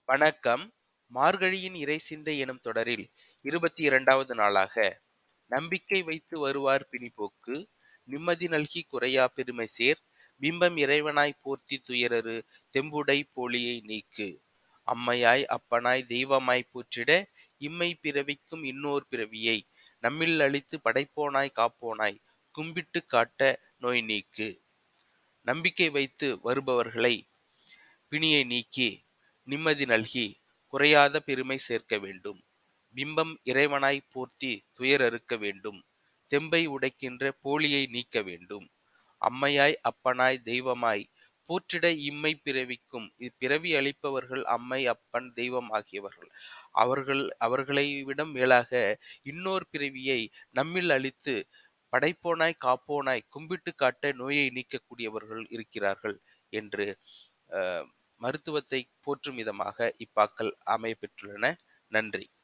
வணக்கம் மார்கழியின் இறைசிந்தை எனும் தொடரில் இருபத்தி இரண்டாவது நாளாக நம்பிக்கை வைத்து வருவார் பிணிப்போக்கு நிம்மதி நல்கி குறையா பெருமை சேர் பிம்பம் இறைவனாய் போர்த்தி துயரரு தெம்புடை போலியை நீக்கு அம்மையாய் அப்பனாய் தெய்வமாய் போற்றிட இம்மை பிறவிக்கும் இன்னோர் பிறவியை நம்மில் அளித்து படைப்போனாய் காப்போனாய் கும்பிட்டு காட்ட நோய் நீக்கு நம்பிக்கை வைத்து வருபவர்களை பிணியை நீக்கி நிம்மதி நல்கி குறையாத பெருமை சேர்க்க வேண்டும் பிம்பம் இறைவனாய் போர்த்தி துயர் அறுக்க வேண்டும் தெம்பை உடைக்கின்ற போலியை நீக்க வேண்டும் அம்மையாய் அப்பனாய் தெய்வமாய் போற்றிட இம்மை பிறவிக்கும் இப்பிறவி அளிப்பவர்கள் அம்மை அப்பன் தெய்வம் ஆகியவர்கள் அவர்கள் அவர்களை விட மேலாக இன்னொரு பிறவியை நம்மில் அளித்து படைப்போனாய் காப்போனாய் கும்பிட்டு காட்ட நோயை நீக்கக்கூடியவர்கள் இருக்கிறார்கள் என்று அஹ், மருத்துவத்தை போற்றும் விதமாக இப்பாக்கள் அமைய பெற்றுள்ளன நன்றி